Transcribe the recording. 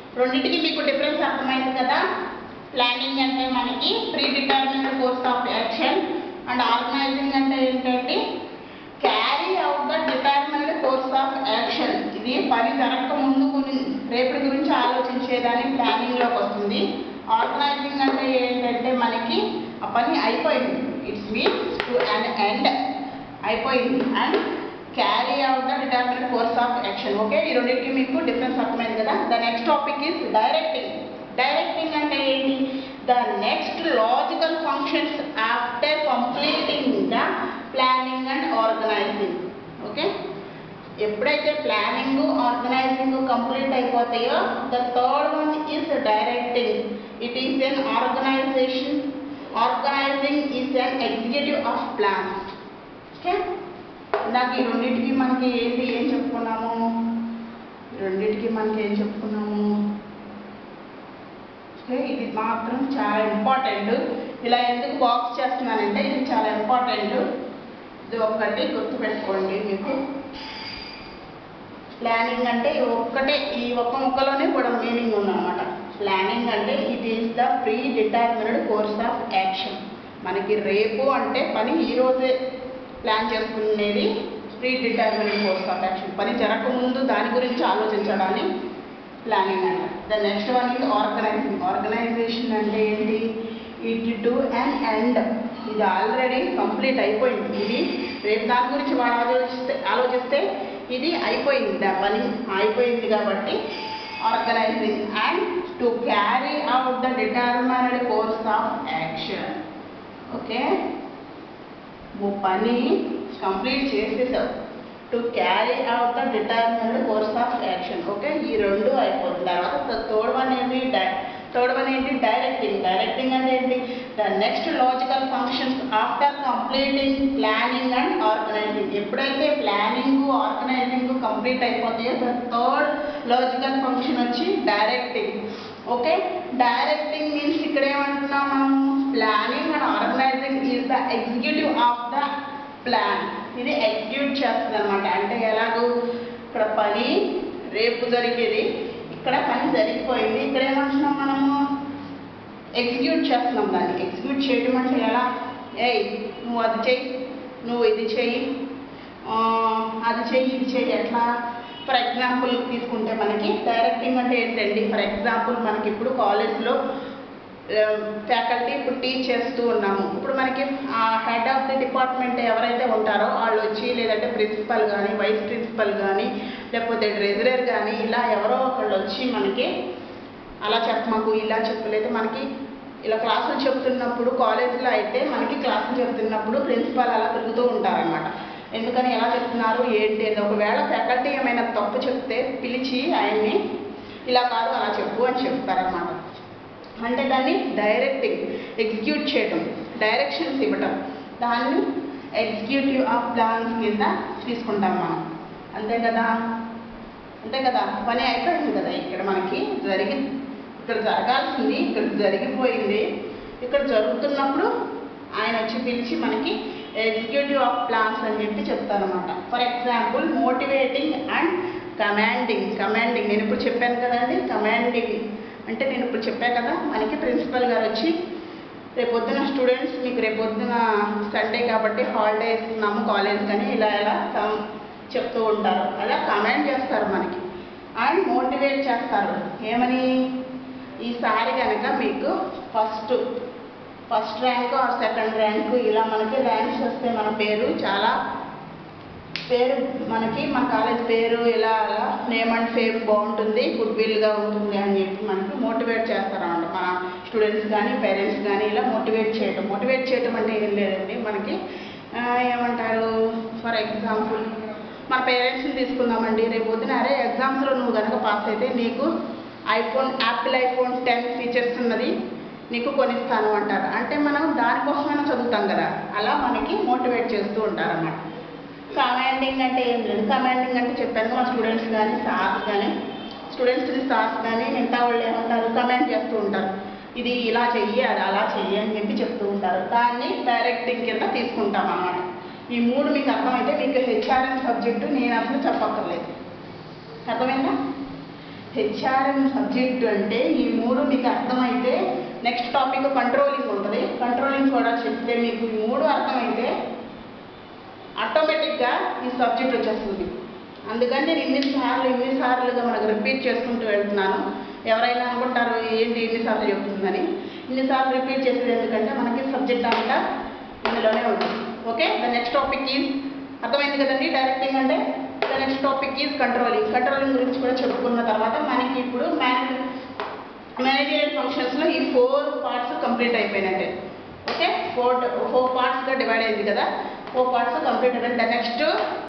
రెండింటికి మీకు డిఫరెన్స్ అర్థమైంది కదా ప్లానింగ్ అంటే మనకి pre determined course of action and organizing అంటే ఏంటంటే carry out the determined course of action ఇది పని జరగక ముందు గురి- రేపటి గురించి ఆలోచించేదాన్ని ప్లానింగ్లోకి వస్తుంది ఆర్గనైజింగ్ అంటే ఏంటంటే మనకి ఆ పని అయిపోయింది it's means to an end అయిపోయింది and carry out the determined course of action okay ఈ రెండింటికి మీకు డిఫరెన్స్ అర్థమైంది కదా the next topic is directing directing అంటే ఏంటి the next logical functions after completing the planning and organizing okay ఎప్పుడైతే planning organizing complete అయిపోతాయో the third one is directing it is an organization organizing is an executive of plan okay ఇందాక ఈ రెండింటికి మనకి ఏంటి ఏం చెప్పుకున్నాము ఈ రెండింటికి మనకి ఏం చెప్పుకున్నాము ఓకే ఇది మాత్రం చాలా ఇంపార్టెంట్ ఇలా ఎందుకు బాక్స్ చేస్తున్నానంటే ఇది చాలా ఇంపార్టెంట్ ఇది ఒక్కటి గుర్తుపెట్టుకోండి మీకు ప్లానింగ్ అంటే ఈ ఒక్కటే ఈ ఒక్క ముక్కలోనే కూడా మీనింగ్ ఉందన్నమాట ప్లానింగ్ అంటే it is the pre determined course of action మనకి రేపు అంటే పని ఈ రోజే ప్లాన్ చేసుకునేది pre determined course of action పని జరగకముందు దాని గురించి ఆలోచించడాన్ని ప్లానింగ్ అంట the next one is organizing organization అంటే ఏంటి ఇట్ టు అండ్ ఎండ్ ఇది ఆల్రెడీ కంప్లీట్ అయిపోయింది ఇది రేపు దాని గురించి వాడు ఆలోచిస్తే ఆలోచిస్తే ఇది అయిపోయింది దా పని అయిపోయింది కాబట్టి organizing and to carry out the determined course of action okay నువ్వు పని కంప్లీట్ చేసేసావు to carry out the determined course of action okay ఈ రెండు అయిపోతుంది తర్వాత థర్డ్ వన్ ఏంటి థర్డ్ వన్ ఏంటి డైరెక్టింగ్ డైరెక్టింగ్ అంటే ఏంటి the next logical functions after completing planning and organizing ఎప్పుడైతే ప్లానింగ్ ఆర్గనైజింగ్ కంప్లీట్ అయిపోతాయో ద థర్డ్ లాజికల్ ఫంక్షన్ వచ్చి డైరెక్టింగ్ ఓకే డైరెక్టింగ్ మీన్స్ ఇక్కడ ఏమంటున్నాం మనం planning and organising is the executive of the plan ఇది execute చేస్తుంది అనమాట అంటే ఎలాగో ఇక్కడ పని రేపు జరిగేది ఇక్కడ పని జరిగిపోయింది ఇక్కడ ఏమంటున్నాం మనము ఎగ్జిక్యూట్ చేస్తున్నాం దాన్ని ఎగ్జిక్యూట్ చేయడం అంటే ఎలా ఏయ్ నువ్వు అది చెయ్యి నువ్వు ఇది చెయ్యి ఆ, అది చెయ్యి ఇది చెయ్యి ఎట్లా ఫర్ ఎగ్జాంపుల్ తీసుకుంటే మనకి డైరెక్టింగ్ అంటే ఏంటండి ఫర్ ఎగ్జాంపుల్ మనకి ఇప్పుడు కాలేజ్లో ఫ్యాకల్టీ ఇప్పుడు టీచ్ చేస్తూ ఉన్నాము ఇప్పుడు మనకి ఆ హెడ్ ఆఫ్ ది డిపార్ట్మెంట్ ఎవరైతే ఉంటారో వాళ్ళు వచ్చి లేదంటే ప్రిన్సిపల్ కానీ వైస్ ప్రిన్సిపల్ కానీ లేకపోతే ట్రెజరర్ కానీ ఇలా ఎవరో ఒకళ్ళు వచ్చి మనకి అలా చెప్పమాకు ఇలా చెప్పలేదు మనకి ఇలా క్లాసులు చెప్తున్నప్పుడు కాలేజీలో అయితే మనకి క్లాసులు చెప్తున్నప్పుడు ప్రిన్సిపాల్ అలా తిరుగుతూ ఉంటారనమాట ఎందుకని ఎలా చెప్తున్నారు ఏంటి అని ఒకవేళ ఫ్యాకల్టీ ఏమైనా తప్పు చెప్తే పిలిచి ఆయన్ని ఇలా కాదు అలా చెప్పు అని చెప్తారనమాట అంటే దాన్ని డైరెక్టింగ్ ఎగ్జిక్యూట్ చేయటం డైరెక్షన్స్ ఇవ్వటం దాన్ని ఎగ్జిక్యూటివ్ ఆఫ్ ప్లాన్స్ కింద తీసుకుంటాం మనం అంతే కదా అంతే కదా పని అయిపోయింది కదా ఇక్కడ మనకి జరిగి ఇక్కడ జరగాల్సింది ఇక్కడ జరిగిపోయింది ఇక్కడ జరుగుతున్నప్పుడు ఆయన వచ్చి పిలిచి మనకి ఎగ్జిక్యూటివ్ ఆఫ్ ప్లాన్స్ అని చెప్పి చెప్తారనమాట for example motivating and commanding commanding నేను ఇప్పుడు చెప్పాను కదండి కమాండింగ్ అంటే నేను ఇప్పుడు చెప్పాను కదా మనకి ప్రిన్సిపల్ గారు వచ్చి రేపొద్దున స్టూడెంట్స్ మీకు రేపొద్దున సండే కాబట్టి హాలిడే ఇస్తున్నాము కాలేజ్ కానీ ఇలా ఇలా సం- చెప్తూ ఉంటారు అలా కమాండ్ చేస్తారు మనకి అండ్ మోటివేట్ చేస్తారు ఏమని ఈసారి కనుక మీకు first first rank or second rank ఇలా మనకి ర్యాంక్స్ వస్తే మన పేరు చాలా పేరు మనకి మన కాలేజ్ పేరు ఇలా అలా నేమ్ అండ్ ఫేమ్ బాగుంటుంది గుడ్ విల్గా ఉంటుంది అని చెప్పి మనకి మోటివేట్ చేస్తారన్నమాట మన స్టూడెంట్స్ కానీ పేరెంట్స్ కానీ ఇలా మోటివేట్ చేయటం మోటివేట్ చేయటం అంటే ఏం లేదండి మనకి ఆ, ఏమంటారు ఫర్ ఎగ్జాంపుల్ మన పేరెంట్స్ని తీసుకుందామండి రేపు పొద్దున అరే ఎగ్జామ్స్లో నువ్వు కనుక పాస్ అయితే నీకు iPhone Apple iPhone ten features ఉన్నది నీకు కొనిస్తాను అంటారు అంటే మనం దానికోసమైనా చదువుతాం కదా అలా మనకి మోటివేట్ చేస్తూ ఉంటారన్నమాట కమాండింగ్ అంటే ఏం లేదు కమాండింగ్ అంటే చెప్పాను మా స్టూడెంట్స్ కానీ సార్స్ కానీ స్టూడెంట్స్ని సార్స్ కానీ మిగతా వాళ్ళు ఏమంటారు కమాండ్ చేస్తూ ఉంటారు ఇది ఇలా చెయ్యి అది అలా చెయ్యి అని చెప్పి చెప్తూ ఉంటారు దాన్ని డైరెక్టింగ్ కింద తీసుకుంటాం అన్నమాట ఈ మూడు మీకు అర్థమైతే మీకు హెచ్ఆర్ఎం సబ్జెక్టు నేను అసలు చెప్పక్కర్లేదు అర్థమైందా హెచ్ఆర్ఎం సబ్జెక్ట్ అంటే ఈ మూడు మీకు అర్థమైతే నెక్స్ట్ టాపిక్ కంట్రోలింగ్ ఉంటుంది కంట్రోలింగ్ కూడా చెప్తే మీకు ఈ మూడు అర్థమైతే ఆటోమేటిక్గా ఈ సబ్జెక్ట్ వచ్చేస్తుంది అందుకని నేను ఇన్నిసార్లు ఇన్నిసార్లుగా మనకు రిపీట్ చేసుకుంటూ వెళ్తున్నాను ఎవరైనా అనుకుంటారు ఏంటి ఇన్నిసార్లు చెప్తుందని ఇన్నిసార్లు రిపీట్ చేసేది ఎందుకంటే మనకి సబ్జెక్ట్ అంతా ఇందులోనే ఉంటుంది okay the next topic is అర్థమైంది కదండి డైరెక్టింగ్ అంటే the next topic is controlling controlling గురించి కూడా చెప్పుకున్న తర్వాత మనకి ఇప్పుడు మేనేజ్ మేనేజరియల్ ఫంక్షన్స్లో ఈ ఫోర్ పార్ట్స్ కంప్లీట్ అయిపోయినట్టే ఓకే ఫోర్ ఫోర్ పార్ట్స్గా డివైడ్ అయింది కదా ఫోర్ పార్ట్స్ కంప్లీట్ అయిపోయింది ద నెక్స్ట్